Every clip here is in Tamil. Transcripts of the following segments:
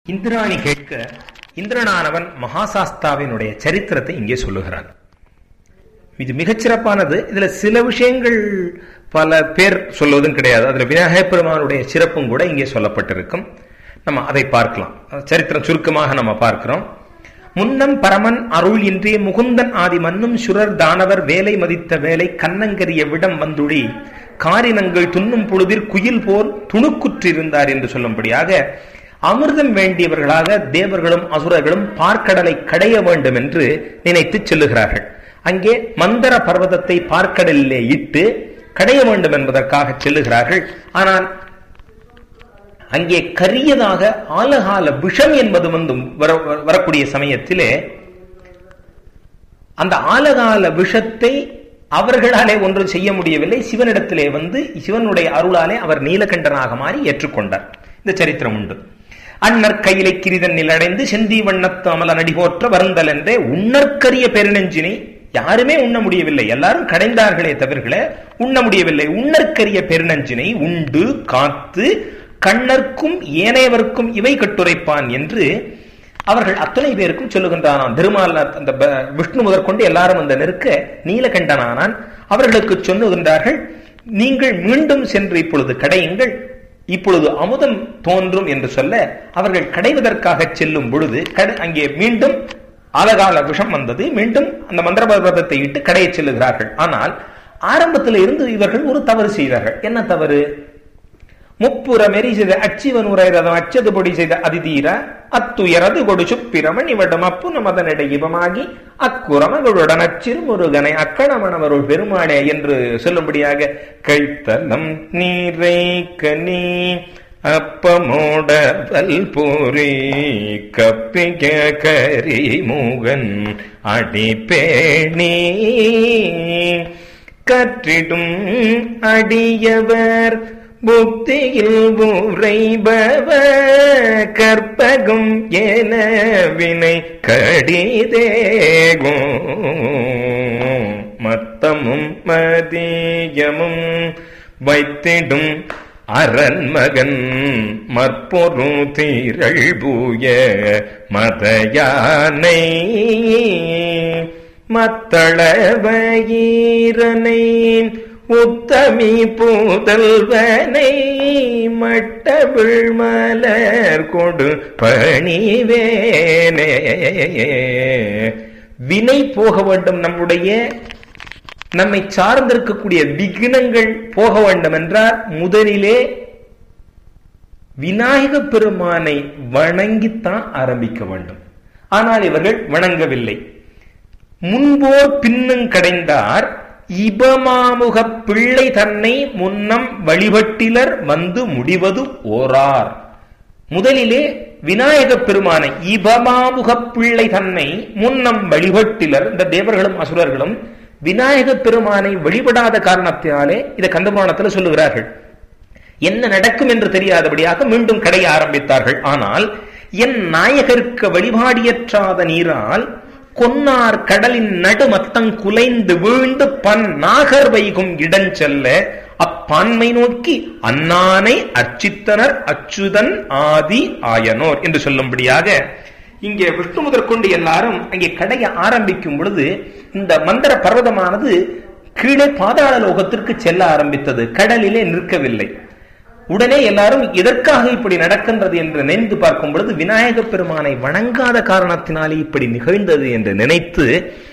இந்திராணி கேட்க இந்திரனானவன் மகாசாஸ்தாவினுடைய சரித்திரத்தை இங்கே சொல்லுகிறான் இது மிகச்சிறப்பானது இதுல சில விஷயங்கள் பல பேர் சொல்வதும் கிடையாது அதுல விநாயகப் பெருமானுடைய சிறப்பும் கூட இங்கே சொல்லப்பட்டிருக்கும் நம்ம அதை பார்க்கலாம் சரித்திரம் சுருக்கமாக நம்ம பார்க்கிறோம் முன்னம் பரமன் அருள் இன்றே முகுந்தன் ஆதி மன்னும் சுரர் தானவர் வேலை மதித்த வேலை கண்ணங்கரிய விடம் வந்துழி காரினங்கள் துண்ணும் பொழுதில் குயில் போல் துணுக்குற்றிருந்தார் என்று சொல்லும்படியாக அமிர்தம் வேண்டியவர்களாக தேவர்களும் அசுரர்களும் பார்க்கடலை கடைய வேண்டும் என்று நினைத்து செல்லுகிறார்கள் அங்கே மந்தர பர்வதத்தை பார்க்கடலிலே இட்டு கடைய வேண்டும் என்பதற்காக செல்லுகிறார்கள் ஆனால் அங்கே கரியதாக ஆலகால விஷம் என்பது வந்து வரக்கூடிய சமயத்திலே அந்த ஆலகால விஷத்தை அவர்களாலே ஒன்றும் செய்ய முடியவில்லை சிவனிடத்திலே வந்து சிவனுடைய அருளாலே அவர் நீலகண்டனாக மாறி ஏற்றுக்கொண்டார் இந்த சரித்திரம் உண்டு அண்ணற் கையிலை கிரிதன் நிலடைந்து செந்தி வண்ணத்து அமல நடிபோற்ற வருந்தல் என்றே உன்னற்கரிய பெருநெஞ்சினை யாருமே உண்ண முடியவில்லை எல்லாரும் கடைந்தார்களே தவிர்களே உண்ண முடியவில்லை உன்னற்கரிய பெருநஞ்சினை உண்டு காத்து கண்ணர்க்கும் ஏனையவர்க்கும் இவை கட்டுரைப்பான் என்று அவர்கள் அத்தனை பேருக்கும் சொல்லுகின்றானாம் திருமால் அந்த விஷ்ணு முதற்கொண்டு எல்லாரும் அந்த நெருக்க நீலகண்டனானான் அவர்களுக்கு சொல்லுகின்றார்கள் நீங்கள் மீண்டும் சென்று இப்பொழுது கடையுங்கள் இப்பொழுது அமுதம் தோன்றும் என்று சொல்ல அவர்கள் கடைவதற்காக செல்லும் பொழுது அங்கே மீண்டும் ஆலகால விஷம் வந்தது மீண்டும் அந்த மந்திரபர்வதத்தை இட்டு கடையை செல்லுகிறார்கள் ஆனால் ஆரம்பத்தில் இருந்து இவர்கள் ஒரு தவறு செய்தார்கள் என்ன தவறு முப்புற மெரி செய்த அச்சிவன் உரைரதம் அச்சது பொடி செய்த அதிதீர அத்துயரது கொடு சுப்பிரமன் இவடம் அப்பு நமதனிட இவமாகி அக்குரமகளுடன் அச்சிறு முருகனை அக்கணமணவருள் பெருமானே என்று சொல்லும்படியாக கைத்தலம் நீரை கனி அப்பமோட பல்பூரி கப்பிக கரி மூகன் அடிப்பேணி கற்றிடும் அடியவர் புத்தியில் உரைபவ கற்பகம் என வினை கடிதேகும் மத்தமும் மதியமும் வைத்திடும் அரண்மகன் மற்பொரு தீரள் பூய மதயானை மத்தளவயிரனை உத்தமி பூதல்வனை மட்டவிழ் மலர் கொடு பணிவேனே வினை போக வேண்டும் நம்முடைய நம்மை சார்ந்திருக்கக்கூடிய விக்னங்கள் போக வேண்டும் என்றால் முதலிலே விநாயக பெருமானை வணங்கித்தான் ஆரம்பிக்க வேண்டும் ஆனால் இவர்கள் வணங்கவில்லை முன்போர் பின்னும் கடைந்தார் இபமாமுக பிள்ளை தன்னை முன்னம் வழிபட்டிலர் வந்து முடிவது ஓரார் முதலிலே விநாயக பெருமானை இபமாமுக பிள்ளை தன்னை முன்னம் வழிபட்டிலர் இந்த தேவர்களும் அசுரர்களும் விநாயக பெருமானை வழிபடாத காரணத்தினாலே இதை கந்தபுராணத்தில் சொல்லுகிறார்கள் என்ன நடக்கும் என்று தெரியாதபடியாக மீண்டும் கடைய ஆரம்பித்தார்கள் ஆனால் என் நாயகருக்கு வழிபாடியற்றாத நீரால் கொன்னார் கடலின் நடுமத்தங் குலைந்து வீழ்ந்து பன் நாகர் வைகும் இடஞ்செல்ல அப்பான்மை நோக்கி அன்னானை அர்ச்சித்தனர் அச்சுதன் ஆதி ஆயனோர் என்று சொல்லும்படியாக இங்கே விஷ்ணு முதற்கொண்டு எல்லாரும் அங்கே கடைய ஆரம்பிக்கும் பொழுது இந்த மந்திர பர்வதமானது கீழே பாதாள லோகத்திற்கு செல்ல ஆரம்பித்தது கடலிலே நிற்கவில்லை உடனே எல்லாரும் எதற்காக இப்படி நடக்கின்றது என்று நினைந்து பார்க்கும் பொழுது விநாயக பெருமானை வணங்காத காரணத்தினாலே இப்படி நிகழ்ந்தது என்று நினைத்து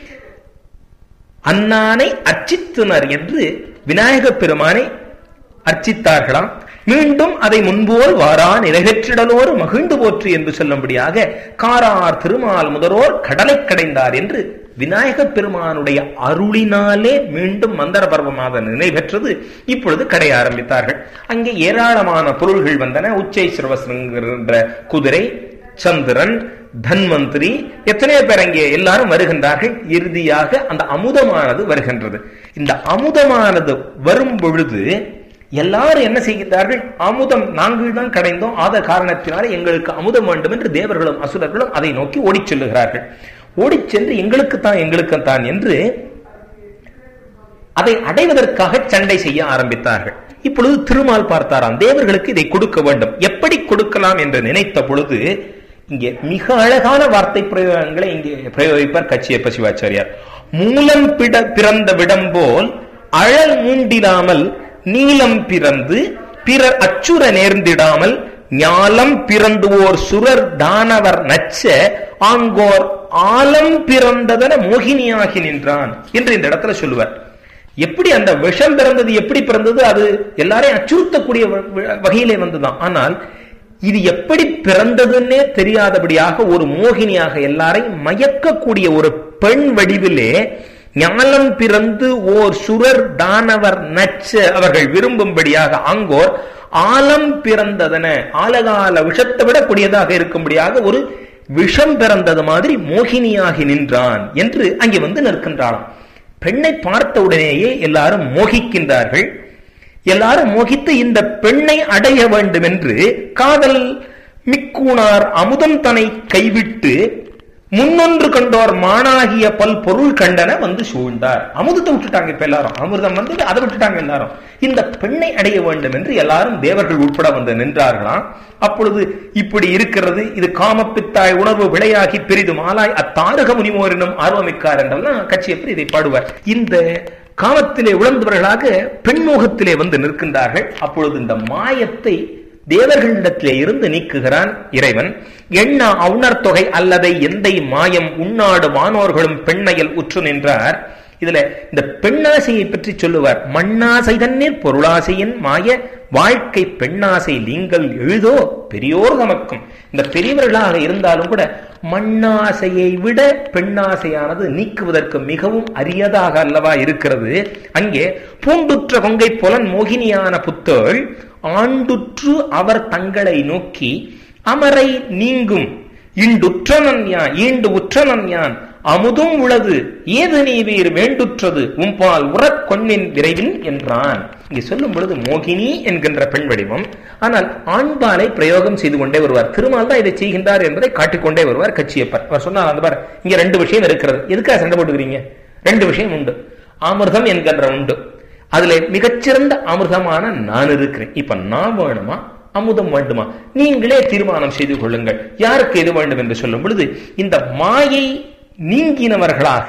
அன்னானை அர்ச்சித்தனர் என்று விநாயக பெருமானை அர்ச்சித்தார்களாம் மீண்டும் அதை முன்போல் வாரா நிறைவேற்றிடலோர் மகிழ்ந்து போற்று என்று சொல்லும்படியாக காரார் திருமால் முதலோர் கடலை கடைந்தார் என்று விநாயக பெருமானுடைய அருளினாலே மீண்டும் மந்தர பர்வமாக நினைவற்றது இப்பொழுது கடை ஆரம்பித்தார்கள் அங்கே ஏராளமான பொருள்கள் வந்தன உச்சை சிறுவசங்கிற குதிரை சந்திரன் தன்வந்திரி எத்தனையோ பேர் அங்கே எல்லாரும் வருகின்றார்கள் இறுதியாக அந்த அமுதமானது வருகின்றது இந்த அமுதமானது வரும் பொழுது எல்லாரும் என்ன செய்கின்றார்கள் அமுதம் நாங்கள் தான் கடைந்தோம் ஆத காரணத்தினால எங்களுக்கு அமுதம் வேண்டும் என்று தேவர்களும் அசுரர்களும் அதை நோக்கி ஓடிச் செல்லுகிறார்கள் ஓடிச் சென்று எங்களுக்கு தான் எங்களுக்கு தான் என்று அதை அடைவதற்காக சண்டை செய்ய ஆரம்பித்தார்கள் இப்பொழுது திருமால் பார்த்தாராம் தேவர்களுக்கு இதை கொடுக்க வேண்டும் எப்படி கொடுக்கலாம் என்று நினைத்த பொழுது இங்கே மிக அழகான வார்த்தை பிரயோகங்களை இங்கே பிரயோகிப்பார் கச்சியப்ப சிவாச்சாரியார் மூலம் பிட பிறந்த விடம் போல் அழல் மூண்டிடாமல் நீலம் பிறந்து பிறர் அச்சுர நேர்ந்திடாமல் ஞாலம் பிறந்து ஓர் சுரர் தானவர் நச்ச ஆங்கோர் ஆலம் பிறந்ததன மோகினியாகி நின்றான் என்று இந்த இடத்துல சொல்லுவார் எப்படி அந்த விஷம் பிறந்தது எப்படி பிறந்தது அது எல்லாரையும் அச்சுறுத்தக்கூடிய வகையிலே வந்துதான் ஆனால் இது எப்படி பிறந்ததுன்னே தெரியாதபடியாக ஒரு மோகினியாக எல்லாரையும் மயக்கக்கூடிய ஒரு பெண் வடிவிலே ஞானம் பிறந்து ஓர் சுரர் தானவர் நச்ச அவர்கள் விரும்பும்படியாக அங்கோர் ஆலம் பிறந்ததன ஆலகால விஷத்தை விட கூடியதாக இருக்கும்படியாக ஒரு விஷம் பிறந்தது மாதிரி மோகினியாகி நின்றான் என்று அங்கே வந்து நிற்கின்றாளாம் பெண்ணை பார்த்த உடனேயே எல்லாரும் மோகிக்கின்றார்கள் எல்லாரும் மோகித்து இந்த பெண்ணை அடைய வேண்டும் என்று காதல் மிக்கூனார் அமுதம் தனை கைவிட்டு முன்னொன்று கண்டோர் மானாகிய பல் பொருள் கண்டன வந்து சூழ்ந்தார் அமுதத்தை விட்டுட்டாங்க இப்ப எல்லாரும் அமிர்தம் வந்து அதை விட்டுட்டாங்க எல்லாரும் இந்த பெண்ணை அடைய வேண்டும் என்று எல்லாரும் தேவர்கள் உட்பட வந்து நின்றார்களாம் அப்பொழுது இப்படி இருக்கிறது இது காமப்பித்தாய் உணர்வு விளையாகி பெரிதும் ஆலாய் அத்தாரக முனிமோரினும் ஆர்வமிக்கார் என்றெல்லாம் கட்சி எப்படி இதை பாடுவார் இந்த காமத்திலே உழந்தவர்களாக பெண்மோகத்திலே வந்து நிற்கின்றார்கள் அப்பொழுது இந்த மாயத்தை தேவர்களிடத்திலே இருந்து நீக்குகிறான் இறைவன் எண்ண அவுணர் தொகை அல்லதை எந்தை மாயம் உன்னாடு வானோர்களும் பெண்ணையில் உற்று நின்றார் இதுல இந்த பெண்ணாசையை பற்றி சொல்லுவார் மண்ணாசை தண்ணீர் பொருளாசையின் மாய வாழ்க்கை பெண்ணாசை நீங்கள் எழுதோ பெரியோர் தமக்கும் இந்த பெரியவர்களாக இருந்தாலும் கூட மண்ணாசையை விட பெண்ணாசையானது நீக்குவதற்கு மிகவும் அரியதாக அல்லவா இருக்கிறது அங்கே பூண்டுற்ற கொங்கை புலன் மோகினியான புத்தோள் ஆண்டுற்று அவர் தங்களை நோக்கி அமரை நீங்கும் இண்டுற்றனன் யான் ஈண்டு உற்றனன் யான் அமுதும் உளது ஏது நீ வீர் வேண்டுற்றது உம்பால் உறக் கொன்னின் விரைவில் என்றான் இங்கே சொல்லும் பொழுது மோகினி என்கின்ற பெண் வடிவம் ஆனால் ஆண்பாலை பிரயோகம் செய்து கொண்டே வருவார் திருமால் தான் இதை செய்கின்றார் என்பதை காட்டிக்கொண்டே வருவார் கட்சியப்பர் அவர் சொன்னால் அந்த பார் இங்க ரெண்டு விஷயம் இருக்கிறது எதுக்காக சண்டை போட்டுக்கிறீங்க ரெண்டு விஷயம் உண்டு அமிர்தம் என்கின்ற உண்டு அதுல மிகச்சிறந்த அமிர்தமான நான் இருக்கிறேன் இப்ப நான் வேணுமா அமுதம் வேண்டுமா நீங்களே தீர்மானம் செய்து கொள்ளுங்கள் யாருக்கு எது வேண்டும் என்று சொல்லும் பொழுது இந்த மாயை நீங்கினவர்களாக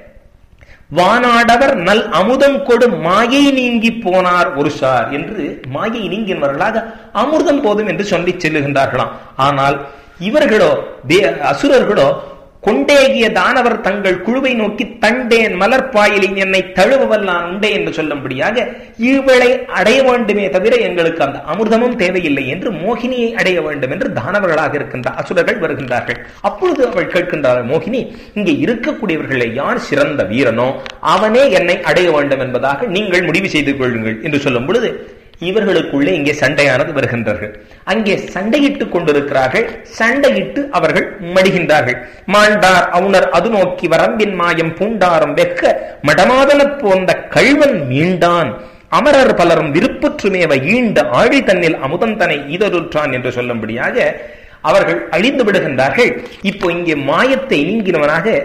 வானாடவர் நல் அமுதம் கொடு மாயை நீங்கி போனார் ஒரு சார் என்று மாயை நீங்கினவர்களாக அமிர்தம் போதும் என்று சொல்லி செல்லுகின்றார்களாம் ஆனால் இவர்களோ அசுரர்களோ கொண்டேகிய தானவர் தங்கள் குழுவை நோக்கி தண்டேன் மலர்பாயிலின் என்னை தழுவவல்லான் உண்டே என்று சொல்லும்படியாக இவளை அடைய வேண்டுமே தவிர எங்களுக்கு அந்த அமிர்தமும் தேவையில்லை என்று மோகினியை அடைய வேண்டும் என்று தானவர்களாக இருக்கின்ற அசுரர்கள் வருகின்றார்கள் அப்பொழுது அவள் கேட்கின்றார் மோகினி இங்கே இருக்கக்கூடியவர்களை யார் சிறந்த வீரனோ அவனே என்னை அடைய வேண்டும் என்பதாக நீங்கள் முடிவு செய்து கொள்ளுங்கள் என்று சொல்லும் பொழுது இவர்களுக்குள்ளே இங்கே சண்டையானது வருகின்றார்கள் அங்கே சண்டையிட்டுக் கொண்டிருக்கிறார்கள் சண்டையிட்டு அவர்கள் மடிகின்றார்கள் மாண்டார் அவுணர் அது நோக்கி வரம்பின் மாயம் பூண்டாரம் வெக்க மடமாதன போந்த கழ்வன் மீண்டான் அமரர் பலரும் விருப்பற்றுமேவ ஈண்ட ஆழி தன்னில் அமுதந்தனை ஈதருற்றான் என்று சொல்லும்படியாக அவர்கள் அழிந்து விடுகின்றார்கள் இப்போ இங்கே மாயத்தை நீங்கினவனாக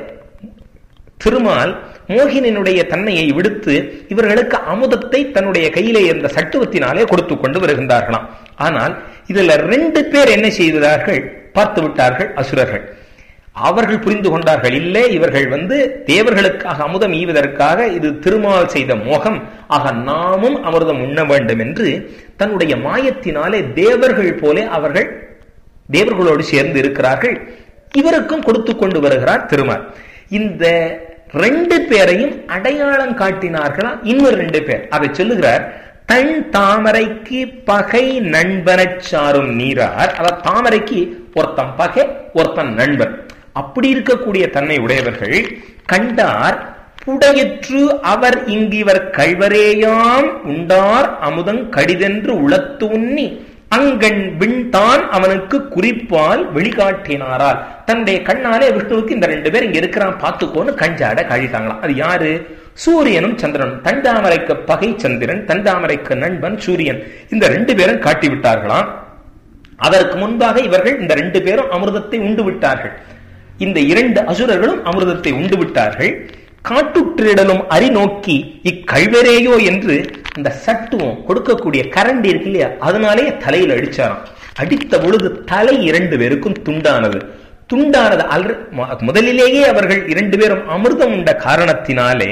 திருமால் மோகினினுடைய தன்மையை விடுத்து இவர்களுக்கு அமுதத்தை தன்னுடைய கையிலே இருந்த சட்டுவத்தினாலே கொடுத்து கொண்டு வருகின்றார்களாம் ஆனால் இதுல ரெண்டு பேர் என்ன செய்தார்கள் பார்த்து விட்டார்கள் அசுரர்கள் அவர்கள் புரிந்து கொண்டார்கள் இல்லை இவர்கள் வந்து தேவர்களுக்காக அமுதம் ஈவதற்காக இது திருமால் செய்த மோகம் ஆக நாமும் அமிர்தம் உண்ண வேண்டும் என்று தன்னுடைய மாயத்தினாலே தேவர்கள் போலே அவர்கள் தேவர்களோடு சேர்ந்து இருக்கிறார்கள் இவருக்கும் கொடுத்து கொண்டு வருகிறார் திருமால் இந்த ரெண்டு பேரையும் அடையாளம் காட்டினார்களா இன்னொரு ரெண்டு பேர் அதை சொல்லுகிறார் தன் தாமரைக்கு பகை நண்பனச் சாரும் நீரார் அதாவது தாமரைக்கு ஒருத்தன் பகை ஒருத்தன் நண்பன் அப்படி இருக்கக்கூடிய தன்னை உடையவர்கள் கண்டார் புடையற்று அவர் இங்கிவர் கழ்வரேயாம் உண்டார் அமுதங் கடிதென்று உளத்து உண்ணி அங்கண் விண்தான் அவனுக்கு குறிப்பால் வெளிகாட்டினாரால் தன்னுடைய கண்ணாலே விஷ்ணுவுக்கு இந்த ரெண்டு பேர் இங்க இருக்கிறான் பார்த்துக்கோன்னு கஞ்சாட காழிட்டாங்களாம் அது யாரு சூரியனும் சந்திரனும் தண்டாமரைக்கு பகை சந்திரன் தண்டாமரைக்கு நண்பன் சூரியன் இந்த ரெண்டு பேரும் காட்டி விட்டார்களாம் அதற்கு முன்பாக இவர்கள் இந்த ரெண்டு பேரும் அமிர்தத்தை உண்டு விட்டார்கள் இந்த இரண்டு அசுரர்களும் அமிர்தத்தை உண்டு விட்டார்கள் காட்டுற்றிடலும் அறிநோக்கி இக்கழ்வரேயோ என்று இந்த சட்டுவம் கொடுக்கக்கூடிய கரண்டி இருக்கு இல்லையா அதனாலே தலையில் அடிச்சாராம் அடித்த பொழுது தலை இரண்டு பேருக்கும் துண்டானது துண்டானது அல்ற முதலிலேயே அவர்கள் இரண்டு பேரும் அமிர்தம் உண்ட காரணத்தினாலே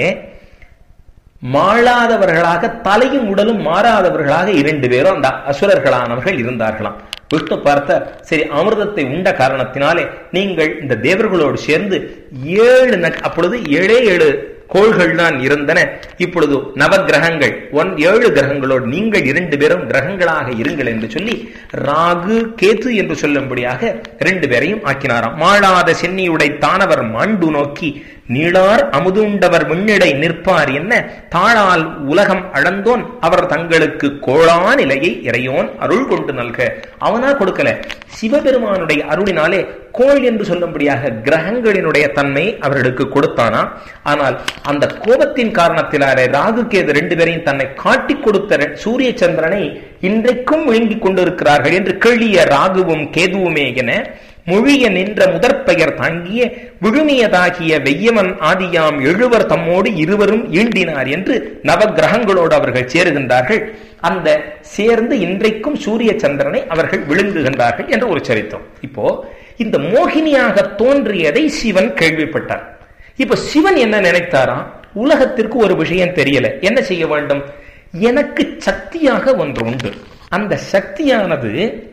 மாளாதவர்களாக தலையும் உடலும் மாறாதவர்களாக இரண்டு பேரும் அந்த அசுரர்களானவர்கள் இருந்தார்களாம் விஷ்ணு பார்த்த சரி அமிர்தத்தை உண்ட காரணத்தினாலே நீங்கள் இந்த தேவர்களோடு சேர்ந்து ஏழு அப்பொழுது ஏழே ஏழு கோள்கள் தான் இருந்தன இப்பொழுது நவ கிரகங்கள் ஒன் ஏழு கிரகங்களோடு நீங்கள் இரண்டு பேரும் கிரகங்களாக இருங்கள் என்று சொல்லி ராகு கேது என்று சொல்லும்படியாக இரண்டு பேரையும் ஆக்கினாராம் மாளாத சென்னியுடை தானவர் மாண்டு நோக்கி நீளார் அமுதுண்டவர் முன்னிடை நிற்பார் என்ன தாழால் உலகம் அளந்தோன் அவர் தங்களுக்கு கோளா நிலையை இறையோன் அருள் கொண்டு நல்க அவனா கொடுக்கல சிவபெருமானுடைய அருளினாலே கோள் என்று சொல்லும்படியாக கிரகங்களினுடைய தன்மை அவர்களுக்கு கொடுத்தானா ஆனால் அந்த கோபத்தின் காரணத்தினாலே ராகு கேது ரெண்டு பேரையும் தன்னை காட்டிக் கொடுத்த சூரிய சந்திரனை இன்றைக்கும் விழுங்கிக் கொண்டிருக்கிறார்கள் என்று கேளிய ராகுவும் கேதுவுமே என மொழிய நின்ற முதற்பெயர் தாங்கிய விழுமியதாகிய வெய்யவன் ஆதியாம் எழுவர் தம்மோடு இருவரும் ஈண்டினார் என்று நவகிரகங்களோடு அவர்கள் சேருகின்றார்கள் அந்த சேர்ந்து இன்றைக்கும் சூரிய சந்திரனை அவர்கள் விழுங்குகின்றார்கள் என்று ஒரு சரித்திரம் இப்போ இந்த மோகினியாக தோன்றியதை சிவன் கேள்விப்பட்டார் இப்ப சிவன் என்ன நினைத்தாராம் உலகத்திற்கு ஒரு விஷயம் தெரியல என்ன செய்ய வேண்டும் எனக்கு சக்தியாக ஒன்று உண்டு அந்த சக்தியானது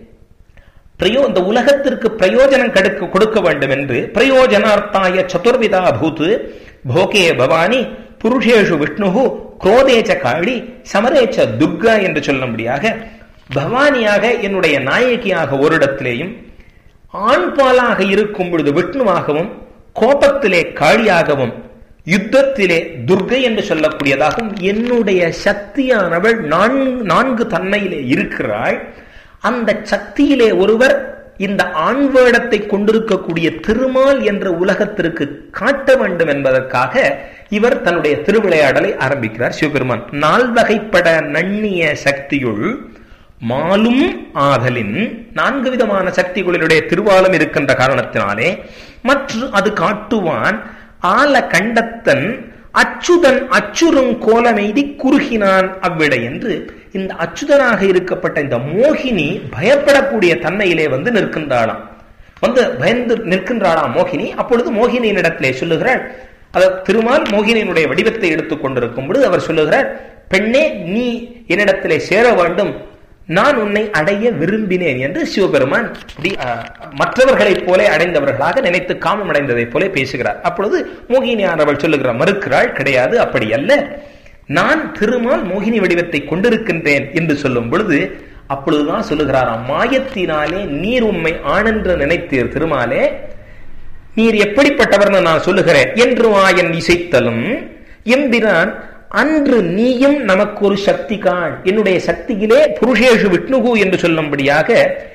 பிரயோ இந்த உலகத்திற்கு பிரயோஜனம் கெடுக்க கொடுக்க வேண்டும் என்று பிரயோஜனார்த்தாய சதுர்விதா பூத்து போகே பவானி புருஷேஷு விஷ்ணு குரோதேச்ச காளி சமரேச்ச துர்கா என்று சொல்லும்படியாக பவானியாக என்னுடைய நாயகியாக ஒரு இடத்திலேயும் ஆண் பாலாக இருக்கும் பொழுது விஷ்ணுவாகவும் கோபத்திலே காளியாகவும் யுத்தத்திலே துர்கை என்று சொல்லக்கூடியதாகவும் என்னுடைய சக்தியானவள் நான்கு தன்மையிலே இருக்கிறாள் அந்த சக்தியிலே ஒருவர் இந்த ஆண் வேடத்தை கொண்டிருக்கக்கூடிய திருமால் என்ற உலகத்திற்கு காட்ட வேண்டும் என்பதற்காக இவர் தன்னுடைய திருவிளையாடலை ஆரம்பிக்கிறார் சிவபெருமான் நால்வகைப்பட நன்னிய சக்தியுள் மாலும் ஆதலின் நான்கு விதமான சக்திகளினுடைய திருவாலம் இருக்கின்ற காரணத்தினாலே மற்றும் அது காட்டுவான் ஆல கண்டத்தன் அச்சுதன் அச்சுறும் கோலமெய்தி குறுகினான் அவ்விடை என்று இந்த அச்சுதனாக இருக்கப்பட்ட இந்த மோகினி பயப்படக்கூடிய தன்மையிலே வந்து நிற்கின்றாளாம் வந்து பயந்து நிற்கின்றாளாம் மோகினி அப்பொழுது மோகினியின் இடத்திலே சொல்லுகிறாள் அவர் திருமால் மோகினியினுடைய வடிவத்தை எடுத்துக் கொண்டிருக்கும் பொழுது அவர் சொல்லுகிறார் பெண்ணே நீ என்னிடத்திலே சேர வேண்டும் நான் உன்னை அடைய விரும்பினேன் என்று சிவபெருமான் மற்றவர்களைப் போல அடைந்தவர்களாக நினைத்து காமம் அடைந்ததை போல பேசுகிறார் அப்பொழுது மோகினியானவள் சொல்லுகிறார் மறுக்கிறாள் கிடையாது அப்படி அல்ல நான் திருமால் மோகினி வடிவத்தை கொண்டிருக்கின்றேன் என்று சொல்லும் பொழுது அப்பொழுதுதான் சொல்லுகிறாராம் மாயத்தினாலே நீர் உண்மை ஆனென்று நினைத்தீர் திருமாலே நீர் எப்படிப்பட்டவர்னு நான் சொல்லுகிறேன் என்று வாயன் இசைத்தலும் எம்பிரான் அன்று நீயும் நமக்கு ஒரு சக்தி காண் என்னுடைய சக்தியிலே புருஷேஷு விஷ்ணுகு என்று சொல்லும்படியாக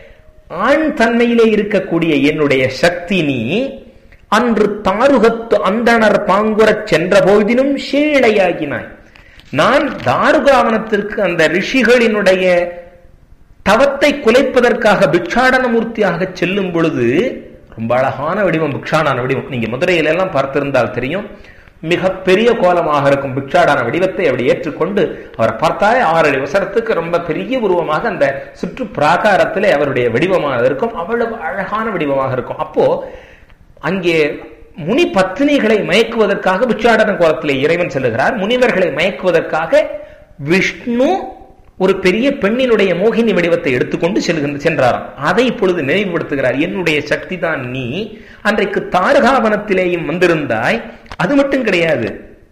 ஆண் தன்மையிலே இருக்கக்கூடிய என்னுடைய சக்தி நீ அன்று தாருகத்து அந்தணர் பாங்குறச் சென்ற பொழுதினும் சீழையாகினாய் நான் தாருகாவனத்திற்கு அந்த ரிஷிகளினுடைய தவத்தை குலைப்பதற்காக பிக்ஷாடனமூர்த்தியாக செல்லும் பொழுது ரொம்ப அழகான வடிவம் பிக்ஷாடான வடிவம் நீங்க மதுரையில எல்லாம் பார்த்திருந்தால் தெரியும் மிக பெரிய கோலமாக இருக்கும் பிக்ஷாடான வடிவத்தை அப்படி ஏற்றுக்கொண்டு அவரை பார்த்தாலே ஆறடி வசரத்துக்கு ரொம்ப பெரிய உருவமாக அந்த சுற்று பிராகாரத்திலே அவருடைய வடிவமாக இருக்கும் அவ்வளவு அழகான வடிவமாக இருக்கும் அப்போ அங்கே முனி பத்தினிகளை மயக்குவதற்காக பிக்ஷாடன கோலத்திலே இறைவன் செல்லுகிறார் முனிவர்களை மயக்குவதற்காக விஷ்ணு ஒரு பெரிய பெண்ணினுடைய மோகினி வடிவத்தை எடுத்துக்கொண்டு செல்கின்ற சென்றாராம் அதை இப்பொழுது நினைவுபடுத்துகிறார் என்னுடைய சக்தி தான் நீ அன்றைக்கு தாரகாவனத்திலேயும் வந்திருந்தாய் அது மட்டும் கிடையாது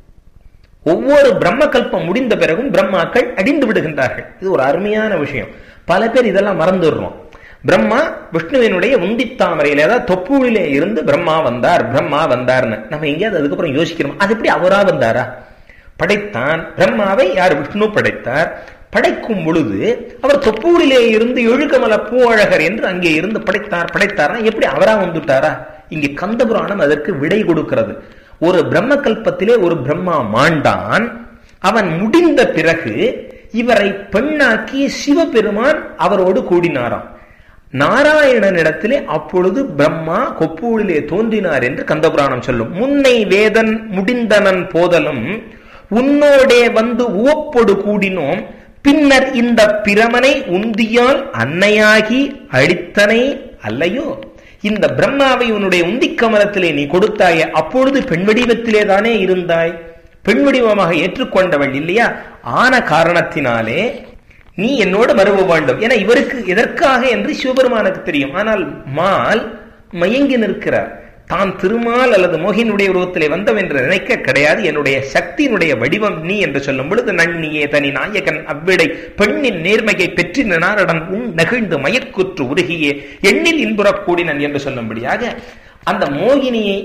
ஒவ்வொரு பிரம்ம கல்பம் முடிந்த பிறகும் பிரம்மாக்கள் அடிந்து விடுகின்றார்கள் இது ஒரு அருமையான விஷயம் பல பேர் இதெல்லாம் மறந்துடுறோம் பிரம்மா விஷ்ணுவினுடைய உந்தித்தாமரையில அதாவது தொப்புளிலே இருந்து பிரம்மா வந்தார் பிரம்மா வந்தார்னு நம்ம எங்கேயாவது அதுக்கப்புறம் யோசிக்கிறோம் அது எப்படி அவரா வந்தாரா படைத்தான் பிரம்மாவை யார் விஷ்ணு படைத்தார் படைக்கும் பொழுது அவர் தொப்பூரிலே இருந்து எழுகமல பூவழகர் என்று அங்கே இருந்து படைத்தார் படைத்தாரா எப்படி அவரா வந்துட்டாரா இங்கே கந்தபுராணம் அதற்கு விடை கொடுக்கிறது ஒரு பிரம்ம கல்பத்திலே ஒரு பிரம்மா மாண்டான் அவன் முடிந்த பிறகு இவரை பெண்ணாக்கி சிவபெருமான் அவரோடு கூடினாராம் நாராயணனிடத்திலே அப்பொழுது பிரம்மா கொப்பூழிலே தோன்றினார் என்று கந்தபுராணம் சொல்லும் முன்னை வேதன் முடிந்தனன் போதலும் உன்னோடே வந்து உவப்பொடு கூடினோம் பின்னர் இந்த பிரமனை உந்தியால் அன்னையாகி அழித்தனை அல்லையோ இந்த பிரம்மாவை உன்னுடைய உந்திக் கமலத்திலே நீ கொடுத்தாயே அப்பொழுது பெண் வடிவத்திலே தானே இருந்தாய் பெண் வடிவமாக ஏற்றுக்கொண்டவள் இல்லையா ஆன காரணத்தினாலே நீ என்னோடு மறுவ வேண்டும் என இவருக்கு எதற்காக என்று சிவபெருமானுக்கு தெரியும் ஆனால் மால் மயங்கி நிற்கிறார் தான் திருமால் அல்லது மோகினுடைய உருவத்திலே வந்தவன் என்று நினைக்க கிடையாது என்னுடைய சக்தியினுடைய வடிவம் நீ என்று சொல்லும் பொழுது நன்னியே தனி நாயகன் அவ்விடை பெண்ணின் நேர்மையை பெற்றி நாரடன் உன் நெகிழ்ந்து மயற்குற்று உருகியே எண்ணில் இன்புறக் கூடினன் என்று சொல்லும்படியாக அந்த மோகினியை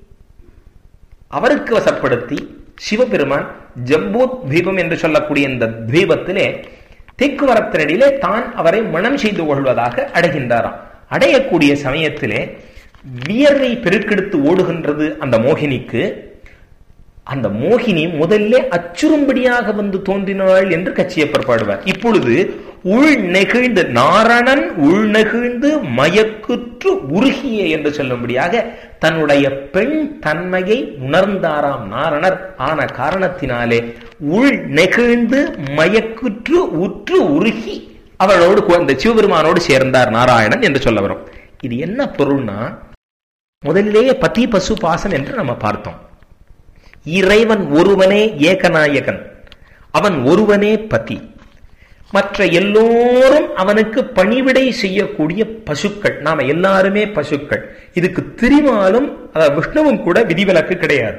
அவருக்கு வசப்படுத்தி சிவபெருமான் ஜம்பூத் தீபம் என்று சொல்லக்கூடிய இந்த தீபத்திலே தெக்குவரத்தினடியிலே தான் அவரை மனம் செய்து கொள்வதாக அடைகின்றாராம் அடையக்கூடிய சமயத்திலே வியர்வை பெருக்கெடுத்து ஓடுகின்றது அந்த மோகினிக்கு அந்த மோகினி முதல்ல அச்சுறும்படியாக வந்து தோன்றினாள் என்று கச்சியப்பர் பாடுவார் இப்பொழுது உள் நெகிழ்ந்து நாரணன் உள் நெகிழ்ந்து மயக்குற்று உருகிய என்று சொல்லும்படியாக தன்னுடைய பெண் தன்மையை உணர்ந்தாராம் நாரணர் ஆன காரணத்தினாலே உள் நெகிழ்ந்து மயக்குற்று உற்று உருகி அவளோடு இந்த சிவபெருமானோடு சேர்ந்தார் நாராயணன் என்று சொல்ல வரும் இது என்ன பொருள்னா முதலிலேயே பதி பசு பாசம் என்று நம்ம பார்த்தோம் இறைவன் ஒருவனே ஏகநாயகன் அவன் ஒருவனே பதி மற்ற எல்லோரும் அவனுக்கு பணிவிடை செய்யக்கூடிய பசுக்கள் நாம எல்லாருமே பசுக்கள் இதுக்கு திரிமாலும் விஷ்ணுவும் கூட விதிவிலக்கு கிடையாது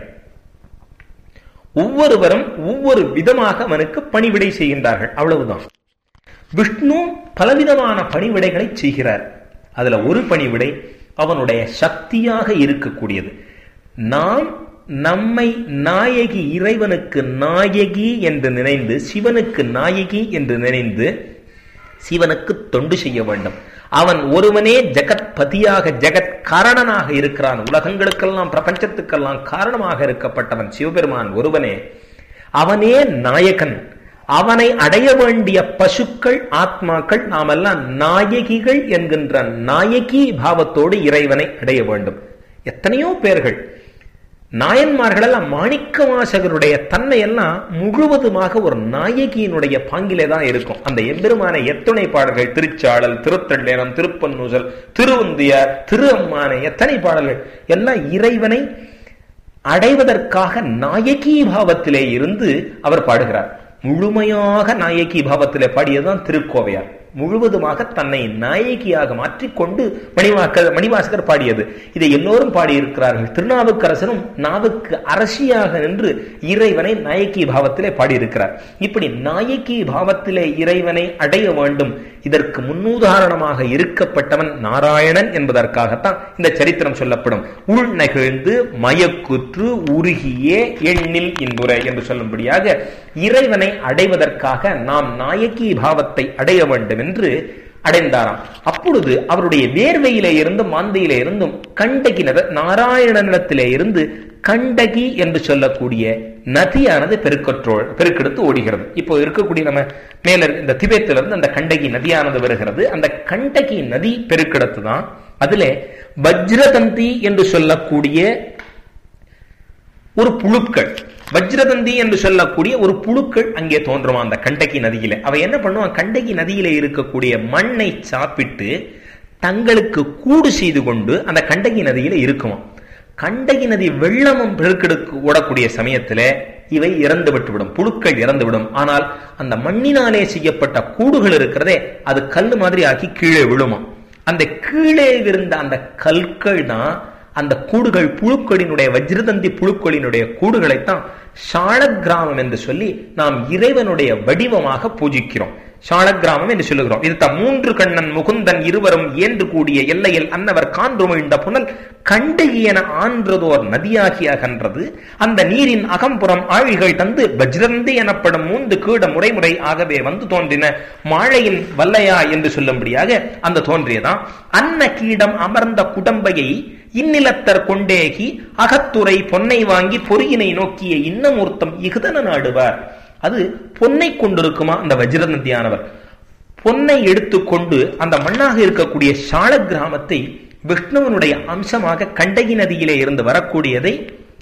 ஒவ்வொருவரும் ஒவ்வொரு விதமாக அவனுக்கு பணிவிடை செய்கின்றார்கள் அவ்வளவுதான் விஷ்ணு பலவிதமான பணிவிடைகளை செய்கிறார் அதுல ஒரு பணிவிடை அவனுடைய சக்தியாக இருக்கக்கூடியது நாம் நம்மை நாயகி இறைவனுக்கு நாயகி என்று நினைந்து சிவனுக்கு நாயகி என்று நினைந்து சிவனுக்கு தொண்டு செய்ய வேண்டும் அவன் ஒருவனே ஜெகத் பதியாக ஜெகத் காரணனாக இருக்கிறான் உலகங்களுக்கெல்லாம் பிரபஞ்சத்துக்கெல்லாம் காரணமாக இருக்கப்பட்டவன் சிவபெருமான் ஒருவனே அவனே நாயகன் அவனை அடைய வேண்டிய பசுக்கள் ஆத்மாக்கள் நாமெல்லாம் நாயகிகள் என்கின்ற நாயகி பாவத்தோடு இறைவனை அடைய வேண்டும் எத்தனையோ பேர்கள் நாயன்மார்கள் எல்லாம் மாணிக்க வாசகருடைய தன்மை எல்லாம் முழுவதுமாக ஒரு நாயகியினுடைய பாங்கிலே தான் இருக்கும் அந்த எம்பெருமான எத்தனை பாடல்கள் திருச்சாளல் திருத்தள்ளேனம் திருப்பன்னூசல் திருவந்தியார் திரு அம்மானை எத்தனை பாடல்கள் எல்லாம் இறைவனை அடைவதற்காக நாயகி பாவத்திலே இருந்து அவர் பாடுகிறார் முழுமையாக நாயகி பாவத்திலே பாடியதுதான் திருக்கோவையார் முழுவதுமாக தன்னை நாயகியாக மாற்றிக்கொண்டு மணிவாக்க மணிவாசகர் பாடியது இதை எல்லோரும் பாடியிருக்கிறார்கள் திருநாவுக்கரசனும் நாவுக்கு அரசியாக நின்று இறைவனை நாயகி பாவத்திலே பாடியிருக்கிறார் இப்படி நாயகி பாவத்திலே இறைவனை அடைய வேண்டும் இதற்கு முன்னுதாரணமாக இருக்கப்பட்டவன் நாராயணன் என்பதற்காகத்தான் இந்த சரித்திரம் சொல்லப்படும் உள் நெகிழ்ந்து மயக்குற்று உருகியே எண்ணில் இன்புரை என்று சொல்லும்படியாக இறைவனை அடைவதற்காக நாம் நாயகி பாவத்தை அடைய வேண்டும் என்று அடைந்தாராம் அப்பொழுது அவருடைய வேர்வையிலே இருந்தும் மாந்தையிலே இருந்தும் கண்டகி நாராயணனிடத்திலே இருந்து கண்டகி என்று சொல்லக்கூடிய நதியானது பெருக்கற்றோ பெருக்கெடுத்து ஓடுகிறது இப்போ இருக்கக்கூடிய நம்ம மேல இந்த திபேத்திலிருந்து அந்த கண்டகி நதியானது வருகிறது அந்த கண்டகி நதி பெருக்கெடுத்து தான் அதுல வஜ்ரதந்தி என்று சொல்லக்கூடிய ஒரு புழுக்கள் வஜ்ரதந்தி என்று சொல்லக்கூடிய ஒரு புழுக்கள் அங்கே தோன்றுமா அந்த கண்டகி நதியில அவ என்ன பண்ணுவான் கண்டகி நதியில இருக்கக்கூடிய மண்ணை சாப்பிட்டு தங்களுக்கு கூடு செய்து கொண்டு அந்த கண்டகி நதியில இருக்குமா கண்டகி நதி வெள்ளமும் பெருக்கெடுக்கு ஓடக்கூடிய சமயத்துல இவை இறந்து விட்டுவிடும் புழுக்கள் இறந்துவிடும் ஆனால் அந்த மண்ணினாலே செய்யப்பட்ட கூடுகள் இருக்கிறதே அது கல் மாதிரி ஆக்கி கீழே விழுமா அந்த கீழே இருந்த அந்த கற்கள் தான் அந்த கூடுகள் புழுக்களினுடைய வஜ்ரதந்தி புழுக்களினுடைய கூடுகளைத்தான் சாளக்கிராமம் என்று சொல்லி நாம் இறைவனுடைய வடிவமாக பூஜிக்கிறோம் சாளக்கிராமம் என்று சொல்லுகிறோம் இது மூன்று கண்ணன் முகுந்தன் இருவரும் ஏன்று கூடிய எல்லையில் அன்னவர் கான்றுமிழ்ந்த புனல் கண்டகியன ஆன்றதோர் நதியாகி அகன்றது அந்த நீரின் அகம்புறம் ஆழிகள் தந்து வஜ்ரந்தி எனப்படும் மூன்று கீட முறைமுறை ஆகவே வந்து தோன்றின மாழையின் வல்லையா என்று சொல்லும்படியாக அந்த தோன்றியதான் அன்ன கீடம் அமர்ந்த குடம்பையை இந்நிலத்தர் கொண்டேகி அகத்துறை பொன்னை வாங்கி பொறியினை நோக்கிய இன்னமூர்த்தம் இகுதன நாடுவார் அது பொன்னை கொண்டிருக்குமா அந்த வஜ்ரநந்தியானவர் பொன்னை எடுத்துக்கொண்டு அந்த மண்ணாக இருக்கக்கூடிய சால கிராமத்தை விஷ்ணுவனுடைய அம்சமாக கண்டகி நதியிலே இருந்து வரக்கூடியதை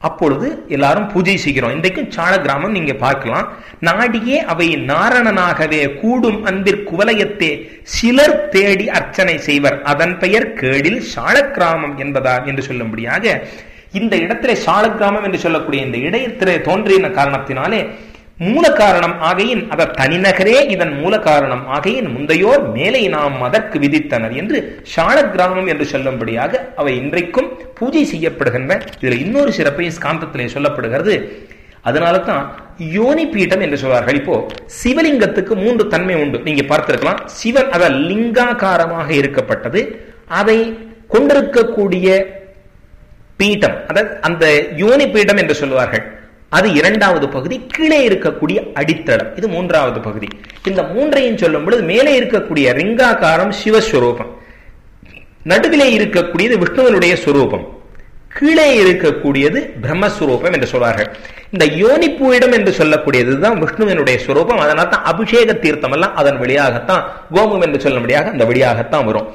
அப்பொழுது எல்லாரும் பூஜை செய்கிறோம் இன்றைக்கும் சால கிராமம் நீங்க பார்க்கலாம் நாடியே அவை நாரணனாகவே கூடும் அன்பிற் குவலயத்தே சிலர் தேடி அர்ச்சனை செய்வர் அதன் பெயர் கேடில் சால கிராமம் என்பதா என்று சொல்லும்படியாக இந்த இடத்திலே சால கிராமம் என்று சொல்லக்கூடிய இந்த இடையத்திலே தோன்றின காரணத்தினாலே மூல காரணம் ஆகையின் அவர் தனிநகரே இதன் மூல காரணம் ஆகையின் முந்தையோர் மேலே நாம் அதற்கு விதித்தனர் என்று ஷால கிராமம் என்று சொல்லும்படியாக அவை இன்றைக்கும் பூஜை செய்யப்படுகின்ற இதுல இன்னொரு சிறப்பை ஸ்காந்தத்திலே சொல்லப்படுகிறது அதனால தான் யோனி பீட்டம் என்று சொல்வார்கள் இப்போ சிவலிங்கத்துக்கு மூன்று தன்மை உண்டு நீங்க பார்த்திருக்கலாம் சிவன் அத லிங்காகாரமாக இருக்கப்பட்டது அதை கொண்டிருக்கக்கூடிய பீட்டம் அதாவது அந்த யோனி பீட்டம் என்று சொல்லுவார்கள் அது இரண்டாவது பகுதி கீழே இருக்கக்கூடிய அடித்தளம் இது மூன்றாவது பகுதி இந்த மூன்றையும் சொல்லும் பொழுது மேலே இருக்கக்கூடிய ரிங்காகாரம் சிவஸ்வரூபம் நடுவிலே இருக்கக்கூடியது விஷ்ணுவனுடைய சுரூபம் கீழே இருக்கக்கூடியது பிரம்மஸ்வரூபம் என்று சொல்வார்கள் இந்த யோனிப்பூயிடம் என்று சொல்லக்கூடியதுதான் விஷ்ணுவனுடைய சுரூபம் அதனால தான் அபிஷேக தீர்த்தம் எல்லாம் அதன் வழியாகத்தான் கோமம் என்று சொல்லும்படியாக அந்த வழியாகத்தான் வரும்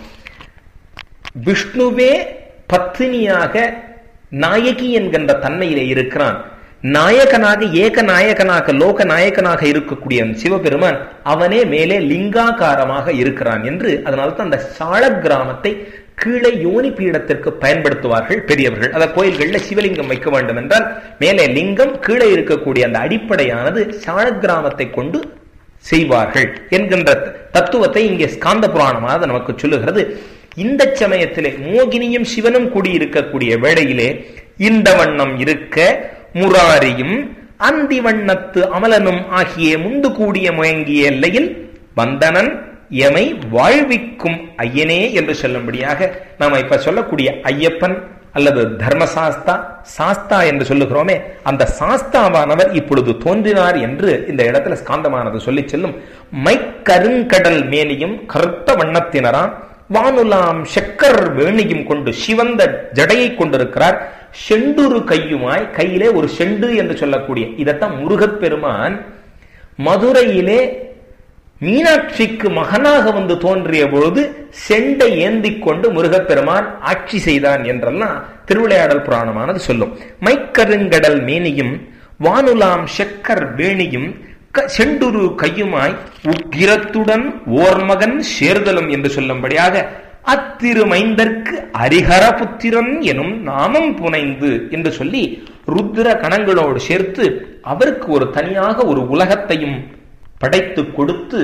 விஷ்ணுவே பத்தினியாக நாயகி என்கின்ற தன்மையிலே இருக்கிறான் நாயகனாக ஏக நாயகனாக லோக நாயகனாக இருக்கக்கூடிய சிவபெருமான் அவனே மேலே லிங்காகாரமாக இருக்கிறான் என்று அதனால தான் அந்த சால கிராமத்தை கீழே யோனி பீடத்திற்கு பயன்படுத்துவார்கள் பெரியவர்கள் அத கோயில்கள்ல சிவலிங்கம் வைக்க வேண்டும் என்றால் மேலே லிங்கம் கீழே இருக்கக்கூடிய அந்த அடிப்படையானது சால கிராமத்தை கொண்டு செய்வார்கள் என்கின்ற தத்துவத்தை இங்கே ஸ்காந்த புராணமாக நமக்கு சொல்லுகிறது இந்த சமயத்திலே மோகினியும் சிவனும் கூடியிருக்கக்கூடிய வேளையிலே இந்த வண்ணம் இருக்க முராரியும் அந்தி வண்ணத்து அமலனும் ஆகிய முந்து கூடிய முயங்கிய எல்லையில் வந்தனன் எமை வாழ்விக்கும் ஐயனே என்று சொல்லும்படியாக நாம இப்ப சொல்லக்கூடிய ஐயப்பன் அல்லது தர்மசாஸ்தா சாஸ்தா என்று சொல்லுகிறோமே அந்த சாஸ்தாவானவர் இப்பொழுது தோன்றினார் என்று இந்த இடத்துல ஸ்காந்தமானது சொல்லி செல்லும் மைக்கருங்கடல் மேனியும் கருத்த வண்ணத்தினராம் வானுலாம் செக்கர் வேணியும் கொண்டு சிவந்த ஜடையை கொண்டிருக்கிறார் செண்டுரு கையுமாய் கையிலே ஒரு செண்டு என்று சொல்லக்கூடிய இதத்தான் முருகப்பெருமான் மதுரையிலே மீனாட்சிக்கு மகனாக வந்து தோன்றிய பொழுது செண்டை ஏந்தி கொண்டு முருகப்பெருமான் ஆட்சி செய்தான் என்றெல்லாம் திருவிளையாடல் புராணமானது சொல்லும் மைக்கருங்கடல் மேனியும் வானுலாம் செக்கர் வேணியும் செண்டுரு கையுமாய் உக்கிரத்துடன் ஓர்மகன் சேர்தலும் என்று சொல்லும்படியாக அத்திருமைந்தற்கு அரிஹர புத்திரன் எனும் நாமம் புனைந்து என்று சொல்லி ருத்ர கணங்களோடு சேர்த்து அவருக்கு ஒரு தனியாக ஒரு உலகத்தையும் படைத்து கொடுத்து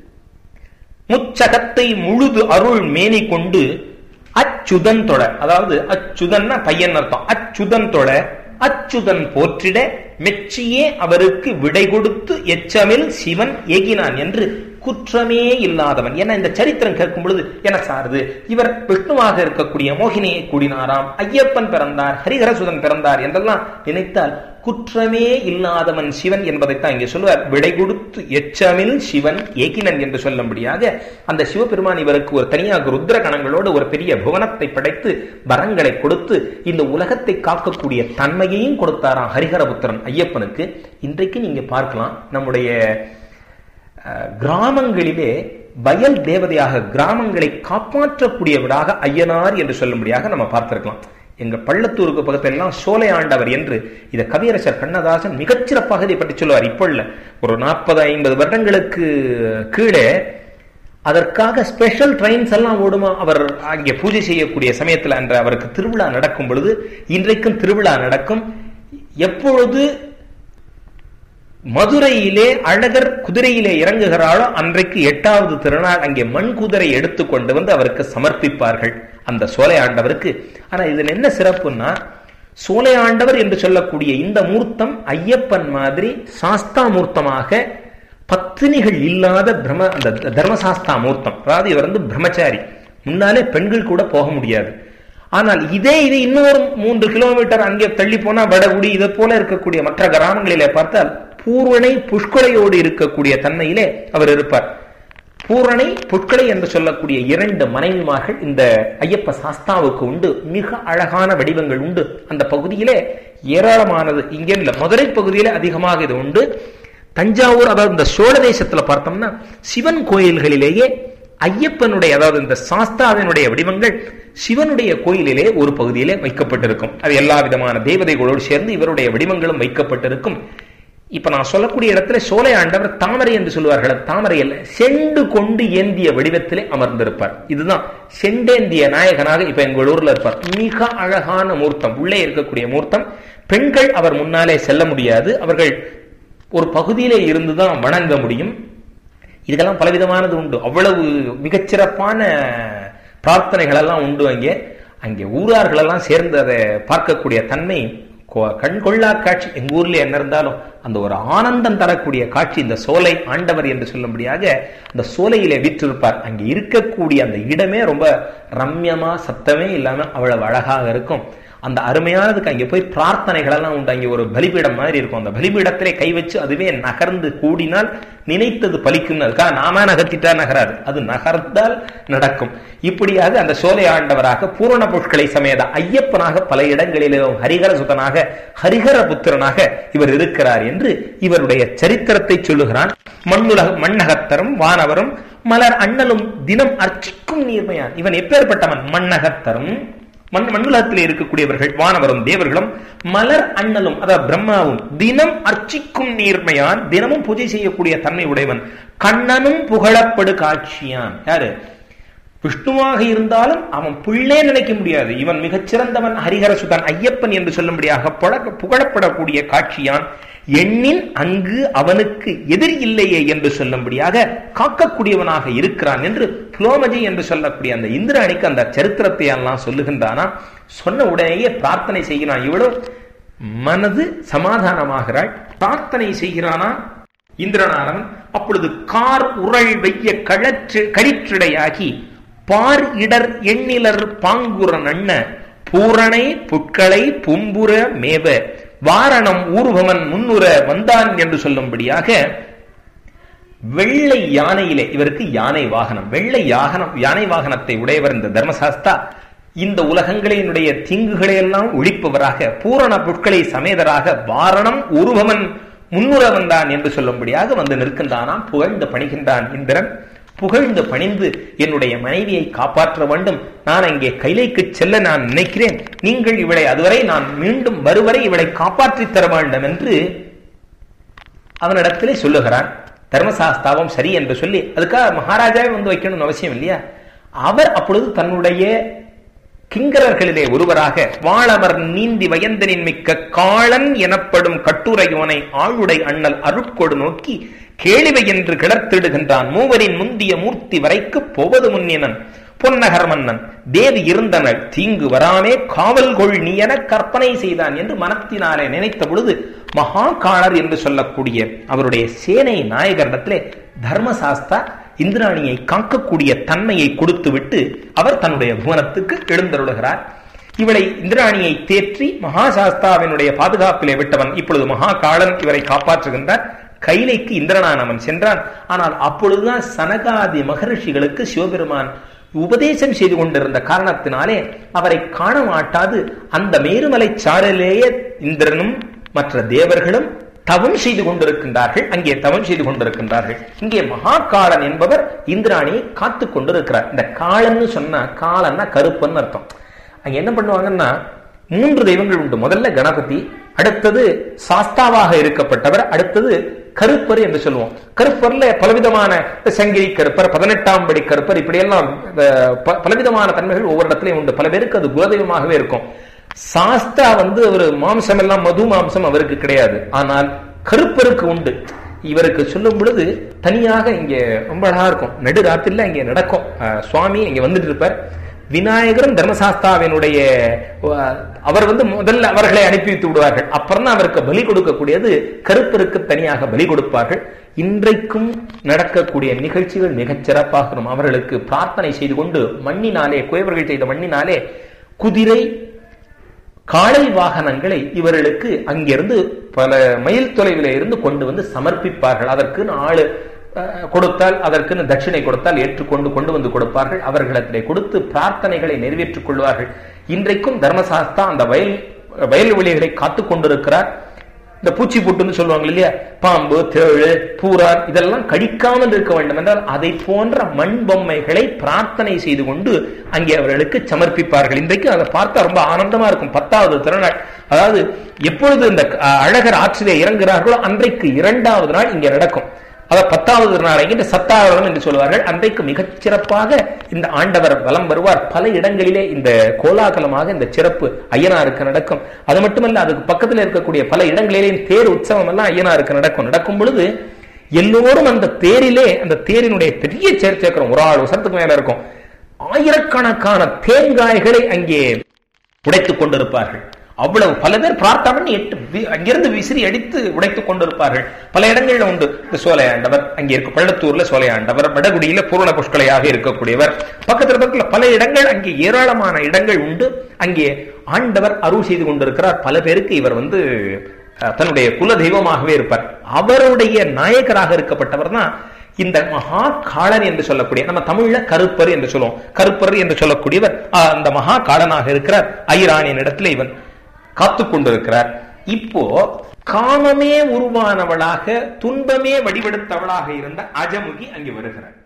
முச்சகத்தை முழுது அருள் மேனி கொண்டு அச்சுதன் தொட அதாவது அச்சுதன்னா பையன் அர்த்தம் அச்சுதன் தொட அச்சுதன் போற்றிட மெச்சியே அவருக்கு விடை கொடுத்து எச்சமில் சிவன் ஏகினான் என்று குற்றமே இல்லாதவன் ஏன்னா இந்த சரித்திரம் கேட்கும் பொழுது என சாருது இவர் விஷ்ணுவாக இருக்கக்கூடிய மோகினியை கூடினாராம் ஐயப்பன் பிறந்தார் ஹரிஹரசுதன் பிறந்தார் என்றெல்லாம் நினைத்தால் குற்றமே இல்லாதவன் சிவன் என்பதைத்தான் இங்கே சொல்லுவார் விடை கொடுத்து எச்சமில் சிவன் ஏகினன் என்று சொல்லும்படியாக அந்த சிவபெருமான் இவருக்கு ஒரு தனியாக ருத்ர கணங்களோடு ஒரு பெரிய புவனத்தை படைத்து வரங்களை கொடுத்து இந்த உலகத்தை காக்கக்கூடிய தன்மையையும் கொடுத்தாராம் ஹரிஹரபுத்திரன் ஐயப்பனுக்கு இன்றைக்கு நீங்க பார்க்கலாம் நம்முடைய கிராமங்களிலே வயல் தேவதையாக கிராமங்களை காப்பாற்றக்கூடியவராக ஐயனார் என்று சொல்லும்படியாக நம்ம பார்த்திருக்கலாம் எங்க பள்ளத்தூருக்கு பக்கத்துல எல்லாம் சோலை ஆண்டவர் என்று இதை கவியரசர் கண்ணதாசன் மிகச்சிறப்பாக இதை பற்றி சொல்லுவார் இப்போ இல்ல ஒரு நாற்பது ஐம்பது வருடங்களுக்கு கீழே அதற்காக ஸ்பெஷல் ட்ரெயின்ஸ் எல்லாம் ஓடுமா அவர் அங்கே பூஜை செய்யக்கூடிய சமயத்தில் அன்று அவருக்கு திருவிழா நடக்கும் பொழுது இன்றைக்கும் திருவிழா நடக்கும் எப்பொழுது மதுரையிலே அழகர் குதிரையிலே இறங்குகிறாளோ அன்றைக்கு எட்டாவது திருநாள் அங்கே மண் குதிரை எடுத்து கொண்டு வந்து அவருக்கு சமர்ப்பிப்பார்கள் அந்த சோலை ஆண்டவருக்கு ஆனா இதுல என்ன சிறப்புன்னா சோலை ஆண்டவர் என்று சொல்லக்கூடிய இந்த மூர்த்தம் ஐயப்பன் மாதிரி சாஸ்தா மூர்த்தமாக பத்தினிகள் இல்லாத பிரம அந்த தர்மசாஸ்தா மூர்த்தம் அதாவது இவர் வந்து பிரம்மச்சாரி முன்னாலே பெண்கள் கூட போக முடியாது ஆனால் இதே இது இன்னொரு மூன்று கிலோமீட்டர் அங்கே தள்ளி போனா வடகுடி இதை போல இருக்கக்கூடிய மற்ற கிராமங்களிலே பார்த்தால் பூர்வனை புஷ்களையோடு இருக்கக்கூடிய தன்மையிலே அவர் இருப்பார் பூரணை புட்களை என்று சொல்லக்கூடிய இரண்டு மனைவிமார்கள் இந்த ஐயப்ப சாஸ்தாவுக்கு உண்டு மிக அழகான வடிவங்கள் உண்டு அந்த பகுதியிலே ஏராளமானது இங்கே இல்ல மதுரை பகுதியிலே அதிகமாக இது உண்டு தஞ்சாவூர் அதாவது இந்த சோழ தேசத்துல பார்த்தோம்னா சிவன் கோயில்களிலேயே ஐயப்பனுடைய அதாவது இந்த சாஸ்தாவினுடைய வடிவங்கள் சிவனுடைய கோயிலிலே ஒரு பகுதியிலே வைக்கப்பட்டிருக்கும் அது எல்லா விதமான தேவதைகளோடு சேர்ந்து இவருடைய வடிவங்களும் வைக்கப்பட்டிருக்கும் இப்ப நான் சொல்லக்கூடிய இடத்துல சோலை ஆண்டவர் தாமரை என்று சொல்லுவார்கள் அது தாமரை அல்ல செண்டு கொண்டு ஏந்திய வடிவத்திலே அமர்ந்திருப்பார் இதுதான் செண்டேந்திய நாயகனாக இப்ப எங்கள் ஊர்ல இருப்பார் மிக அழகான மூர்த்தம் உள்ளே இருக்கக்கூடிய மூர்த்தம் பெண்கள் அவர் முன்னாலே செல்ல முடியாது அவர்கள் ஒரு பகுதியிலே இருந்துதான் வணங்க முடியும் இதுக்கெல்லாம் பலவிதமானது உண்டு அவ்வளவு மிகச்சிறப்பான பிரார்த்தனைகள் எல்லாம் உண்டு அங்கே அங்கே ஊரார்கள் எல்லாம் சேர்ந்து அதை பார்க்கக்கூடிய தன்மை கண்கொள்ளா காட்சி எங்க ஊர்ல என்ன இருந்தாலும் அந்த ஒரு ஆனந்தம் தரக்கூடிய காட்சி இந்த சோலை ஆண்டவர் என்று சொல்லும்படியாக அந்த சோலையிலே விற்றிருப்பார் அங்கே இருக்கக்கூடிய அந்த இடமே ரொம்ப ரம்யமா சத்தமே இல்லாம அவ்வளவு அழகாக இருக்கும் அந்த அருமையானதுக்கு அங்கே போய் பிரார்த்தனைகள் எல்லாம் உண்டு அங்கே ஒரு பலிபீடம் மாதிரி இருக்கும் அந்த பலிபீடத்திலே கை வச்சு அதுவே நகர்ந்து கூடினால் நினைத்தது பலிக்கும் அதுக்காக நாம நகர்த்திட்டா நகராது அது நகர்ந்தால் நடக்கும் இப்படியாக அந்த சோலை ஆண்டவராக பூரண புஷ்களை சமேத ஐயப்பனாக பல இடங்களிலும் ஹரிகர சுதனாக ஹரிகர புத்திரனாக இவர் இருக்கிறார் என்று இவருடைய சரித்திரத்தை சொல்லுகிறான் மண்ணுலக மண்ணகத்தரும் வானவரும் மலர் அண்ணலும் தினம் அர்ச்சிக்கும் நீர்மையான் இவன் எப்பேற்பட்டவன் மண்ணகத்தரும் மண் மண்ணுலகத்தில் இருக்கக்கூடியவர்கள் வானவரும் தேவர்களும் மலர் அண்ணலும் அதாவது பிரம்மாவும் தினம் அர்ச்சிக்கும் நீர்மையான் தினமும் பூஜை செய்யக்கூடிய தன்மை உடையவன் கண்ணனும் புகழப்படு காட்சியான் யாரு விஷ்ணுவாக இருந்தாலும் அவன் பிள்ளை நினைக்க முடியாது இவன் மிகச்சிறந்தவன் ஹரிஹரசுதன் ஐயப்பன் என்று சொல்லும்படியாக புகழப்படக்கூடிய காட்சியான் எண்ணின் அங்கு அவனுக்கு எதிரி இல்லையே என்று சொல்லும்படியாக காக்கக்கூடியவனாக இருக்கிறான் என்று புலோமஜி என்று சொல்லக்கூடிய அந்த இந்திராணிக்கு அந்த சரித்திரத்தை எல்லாம் சொல்லுகின்றானா சொன்ன உடனேயே பிரார்த்தனை செய்கிறான் இவ்வளவு மனது சமாதானமாகிறாள் பிரார்த்தனை செய்கிறானா இந்திரனாரவன் அப்பொழுது கார் உரள் வெய்ய கழற்று கழிற்றிடையாகி பார் இடர் எண்ணிலர் பாங்குரன் அண்ண பூரணை புட்களை பும்புற மேவ வாரணம் ஊர்வமன் முன்னுற வந்தான் என்று சொல்லும்படியாக வெள்ளை யானையிலே இவருக்கு யானை வாகனம் வெள்ளை யாகனம் யானை வாகனத்தை உடையவர் இந்த தர்மசாஸ்தா இந்த உலகங்களினுடைய தீங்குகளை எல்லாம் ஒழிப்பவராக பூரண புட்களை சமேதராக வாரணம் உருவமன் முன்னுற வந்தான் என்று சொல்லும்படியாக வந்து நிற்கின்றானாம் புகழ்ந்து பணிகின்றான் இந்திரன் புகழ்ந்து பணிந்து என்னுடைய மனைவியை காப்பாற்ற வேண்டும் நான் அங்கே கைலைக்கு செல்ல நான் நினைக்கிறேன் நீங்கள் இவளை அதுவரை நான் மீண்டும் வருவரை இவளை காப்பாற்றி தர வேண்டும் என்று அவனிடத்திலே சொல்லுகிறான் தர்மசாஸ்தாவம் சரி என்று சொல்லி அதுக்காக மகாராஜாவை வந்து வைக்கணும்னு அவசியம் இல்லையா அவர் அப்பொழுது தன்னுடைய கிங்கரர்களிலே ஒருவராக வாழவர் நீந்தி வயந்தனின் மிக்க காளன் எனப்படும் கட்டுரையோனை ஆளுடை அண்ணல் அருட்கொடு நோக்கி கேளிவை என்று கிளர்த்திடுகின்றான் மூவரின் முந்திய மூர்த்தி வரைக்கு போவது முன்னினன் பொன்னகர் மன்னன் தேவி இருந்தனள் தீங்கு வராமே காவல் கொள் நீ என கற்பனை செய்தான் என்று மனத்தினாலே நினைத்த பொழுது மகாகாளர் என்று சொல்லக்கூடிய அவருடைய சேனை நாயகரிடத்திலே தர்மசாஸ்தா இந்திராணியை காக்கக்கூடிய தன்மையை கொடுத்து விட்டு அவர் தன்னுடைய புவனத்துக்கு எழுந்தருளுகிறார் இவளை இந்திராணியை தேற்றி மகாசாஸ்தாவினுடைய பாதுகாப்பிலே விட்டவன் இப்பொழுது மகாகாலன் இவரை காப்பாற்றுகின்றார் கைலைக்கு இந்திரனானவன் சென்றான் ஆனால் அப்பொழுதுதான் சனகாதி மகரிஷிகளுக்கு சிவபெருமான் உபதேசம் செய்து கொண்டிருந்த காரணத்தினாலே அவரை காண மாட்டாது அந்த மேருமலை சாரலேயே இந்திரனும் மற்ற தேவர்களும் தவம் செய்து கொண்டிருக்கின்றார்கள் அங்கே தவம் செய்து கொண்டிருக்கின்றார்கள் இங்கே மகாகாலன் என்பவர் இந்திராணியை காத்து கொண்டிருக்கிறார் இந்த காலன்னு சொன்னா காலன்னா கருப்பன்னு அர்த்தம் அங்க என்ன பண்ணுவாங்கன்னா மூன்று தெய்வங்கள் உண்டு முதல்ல கணபதி அடுத்தது சாஸ்தாவாக இருக்கப்பட்டவர் அடுத்தது கருப்பர் என்று சொல்லுவோம் கருப்பர்ல பலவிதமான சங்கிலி கருப்பர் பதினெட்டாம் படி கருப்பர் இப்படியெல்லாம் பலவிதமான தன்மைகள் ஒவ்வொரு இடத்துலயும் உண்டு பல பேருக்கு அது குலதெய்வமாகவே இருக்கும் சாஸ்தா வந்து ஒரு மாம்சம் எல்லாம் மது மாம்சம் அவருக்கு கிடையாது ஆனால் கருப்பருக்கு உண்டு இவருக்கு சொல்லும் பொழுது தனியாக இங்க ரொம்ப அழகா இருக்கும் நடு ராத்திரில இங்க நடக்கும் சுவாமி இங்க வந்துட்டு இருப்பார் விநாயகரும் தர்மசாஸ்தாவினுடைய அவர் வந்து முதல்ல அவர்களை அனுப்பி வைத்து விடுவார்கள் அப்புறம் தான் அவருக்கு பலி கொடுக்கக்கூடியது கருப்பருக்கு தனியாக பலி கொடுப்பார்கள் இன்றைக்கும் நடக்கக்கூடிய நிகழ்ச்சிகள் மிகச் சிறப்பாக அவர்களுக்கு பிரார்த்தனை செய்து கொண்டு மண்ணினாலே குயவர்கள் செய்த மண்ணினாலே குதிரை காளை வாகனங்களை இவர்களுக்கு அங்கிருந்து பல மைல் தொலைவில் இருந்து கொண்டு வந்து சமர்ப்பிப்பார்கள் அதற்கு ஆளு கொடுத்தால் அதற்குன்னு தட்சிணை கொடுத்தால் ஏற்றுக்கொண்டு கொண்டு வந்து கொடுப்பார்கள் அவர்களிடத்திலே கொடுத்து பிரார்த்தனைகளை நிறைவேற்றிக் கொள்வார்கள் இன்றைக்கும் தர்மசாஸ்தா அந்த வயல் வயல்வெளிகளை காத்து கொண்டிருக்கிறார் இந்த பூச்சி புட்டுன்னு சொல்லுவாங்க இல்லையா பாம்பு தேழு பூரான் இதெல்லாம் கடிக்காமல் இருக்க வேண்டும் என்றால் அதை போன்ற மண் பொம்மைகளை பிரார்த்தனை செய்து கொண்டு அங்கே அவர்களுக்கு சமர்ப்பிப்பார்கள் இன்றைக்கு அதை பார்த்தா ரொம்ப ஆனந்தமா இருக்கும் பத்தாவது திருநாள் அதாவது எப்பொழுது இந்த அழகர் ஆற்றிலே இறங்குகிறார்களோ அன்றைக்கு இரண்டாவது நாள் இங்கே நடக்கும் அதாவது பத்தாவது நாள் இந்த சத்தாவரம் என்று சொல்வார்கள் அன்றைக்கு மிகச் சிறப்பாக இந்த ஆண்டவர் வலம் வருவார் பல இடங்களிலே இந்த கோலாகலமாக இந்த சிறப்பு ஐயனாருக்கு நடக்கும் அது மட்டுமல்ல அதுக்கு பக்கத்தில் இருக்கக்கூடிய பல இடங்களிலே தேர் உற்சவம் எல்லாம் ஐயனாருக்கு நடக்கும் நடக்கும் பொழுது எல்லோரும் அந்த தேரிலே அந்த தேரினுடைய பெரிய சேர் சேர்க்கிறோம் ஒரு ஆள் வருஷத்துக்கு மேல இருக்கும் ஆயிரக்கணக்கான தேங்காய்களை அங்கே உடைத்துக் கொண்டிருப்பார்கள் அவ்வளவு பல பேர் பிரார்த்தனை எட்டு அங்கிருந்து விசிறி அடித்து உடைத்துக் கொண்டிருப்பார்கள் பல இடங்கள்ல உண்டு இந்த சோலையாண்டவர் அங்கே இருக்க பள்ளத்தூர்ல சோலையாண்டவர் வடகுடியில பூரண புஷ்கலையாக இருக்கக்கூடியவர் பக்கத்துல பக்கத்துல பல இடங்கள் அங்கே ஏராளமான இடங்கள் உண்டு அங்கே ஆண்டவர் அருள் செய்து கொண்டிருக்கிறார் பல பேருக்கு இவர் வந்து தன்னுடைய குல தெய்வமாகவே இருப்பார் அவருடைய நாயகராக இருக்கப்பட்டவர் தான் இந்த மகா காளன் என்று சொல்லக்கூடிய நம்ம தமிழ்ல கருப்பர் என்று சொல்லுவோம் கருப்பர் என்று சொல்லக்கூடியவர் அந்த மகா காளனாக இருக்கிறார் ஐரானின் இடத்துல இவன் காத்து கொண்டிருக்கிறார் இப்போ காமமே உருவானவளாக துன்பமே வடிவெடுத்தவளாக இருந்த அஜமுகி அங்கே வருகிறார்